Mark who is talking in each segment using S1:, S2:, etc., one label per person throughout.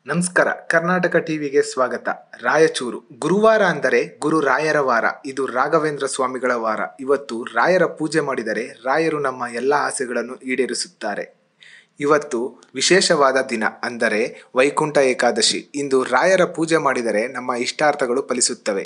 S1: ನಮಸ್ಕಾರ ಕರ್ನಾಟಕ ಟಿವಿಗೆ ಸ್ವಾಗತ ರಾಯಚೂರು ಗುರುವಾರ ಅಂದರೆ ಗುರು ರಾಯರ ವಾರ ಇದು ರಾಘವೇಂದ್ರ ಸ್ವಾಮಿಗಳ ವಾರ ಇವತ್ತು ರಾಯರ ಪೂಜೆ ಮಾಡಿದರೆ ರಾಯರು ನಮ್ಮ ಎಲ್ಲ ಆಸೆಗಳನ್ನು ಈಡೇರಿಸುತ್ತಾರೆ ಇವತ್ತು ವಿಶೇಷವಾದ ದಿನ ಅಂದರೆ ವೈಕುಂಠ ಏಕಾದಶಿ ಇಂದು ರಾಯರ ಪೂಜೆ ಮಾಡಿದರೆ ನಮ್ಮ ಇಷ್ಟಾರ್ಥಗಳು ಫಲಿಸುತ್ತವೆ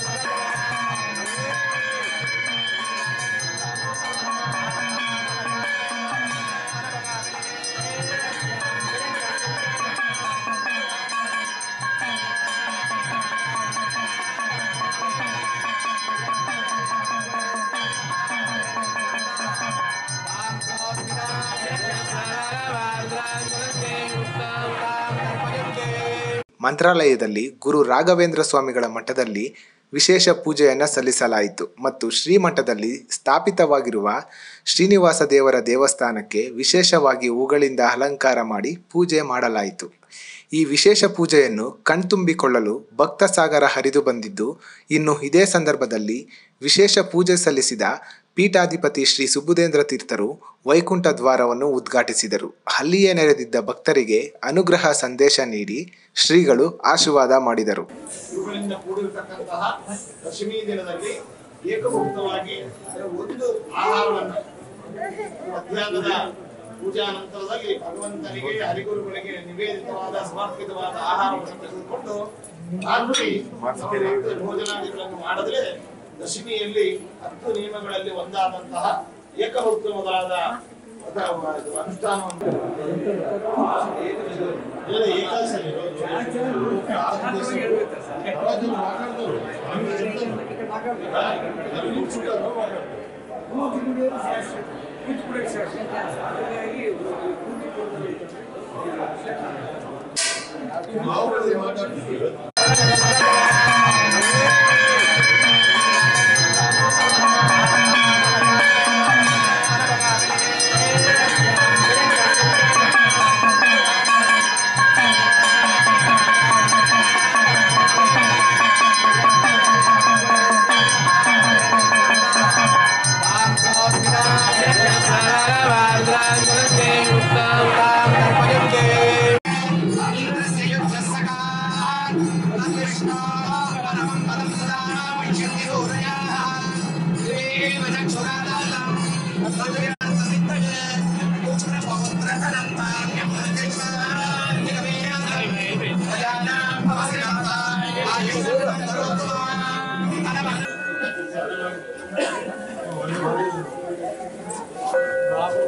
S1: ಮಂತ್ರಾಲಯದಲ್ಲಿ ಗುರು ರಾಘವೇಂದ್ರ ಸ್ವಾಮಿಗಳ ಮಠದಲ್ಲಿ ವಿಶೇಷ ಪೂಜೆಯನ್ನು ಸಲ್ಲಿಸಲಾಯಿತು ಮತ್ತು ಶ್ರೀಮಠದಲ್ಲಿ ಸ್ಥಾಪಿತವಾಗಿರುವ ಶ್ರೀನಿವಾಸ ದೇವರ ದೇವಸ್ಥಾನಕ್ಕೆ ವಿಶೇಷವಾಗಿ ಹೂಗಳಿಂದ ಅಲಂಕಾರ ಮಾಡಿ ಪೂಜೆ ಮಾಡಲಾಯಿತು ಈ ವಿಶೇಷ ಪೂಜೆಯನ್ನು ಕಣ್ತುಂಬಿಕೊಳ್ಳಲು ಭಕ್ತ ಸಾಗರ ಹರಿದು ಬಂದಿದ್ದು ಇನ್ನು ಇದೇ ಸಂದರ್ಭದಲ್ಲಿ ವಿಶೇಷ ಪೂಜೆ ಸಲ್ಲಿಸಿದ ಪೀಠಾಧಿಪತಿ ಶ್ರೀ ಸುಬುಧೇಂದ್ರ ತೀರ್ಥರು ವೈಕುಂಠ ದ್ವಾರವನ್ನು ಉದ್ಘಾಟಿಸಿದರು ಅಲ್ಲಿಯೇ ನೆರೆದಿದ್ದ ಭಕ್ತರಿಗೆ ಅನುಗ್ರಹ ಸಂದೇಶ ನೀಡಿ ಶ್ರೀಗಳು ಆಶೀರ್ವಾದ ಮಾಡಿದರು
S2: ಇವುಗಳಿಂದ ಕೂಡಿರತಕ್ಕಂತಹ ದಶಮಿ ದಿನದಲ್ಲಿ ಏಕಭುಕ್ತವಾಗಿ ಒಂದು ಆಹಾರವನ್ನು ಮಧ್ಯಾಹ್ನದ ಪೂಜಾ ನಂತರದಲ್ಲಿ ಭಗವಂತನಿಗೆ ಹರಿಗುರುಗಳಿಗೆ ನಿವೇದಿತವಾದ ಸಮರ್ಪಿತವಾದ ಆಹಾರವನ್ನು ತೆಗೆದುಕೊಂಡು ರಾತ್ರಿ ಮತ್ತೆ ಭೋಜನಾದಿಗಳನ್ನು ಮಾಡಿದ್ರೆ ದಶಮಿಯಲ್ಲಿ ಹತ್ತು ನಿಯಮಗಳಲ್ಲಿ ಒಂದಾದಂತಹ ಏಕಭುಕ್ತವಾದ ಅನುಷ್ಠಾನವನ್ನು ಇಲ್ಲ, ಏಕಾದಶಿ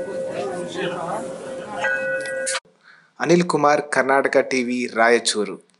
S1: ಅನಿಲ್ ಕುಮಾರ್ ಕರ್ನಾಟಕ ಟಿವಿ ರಾಯಚೂರು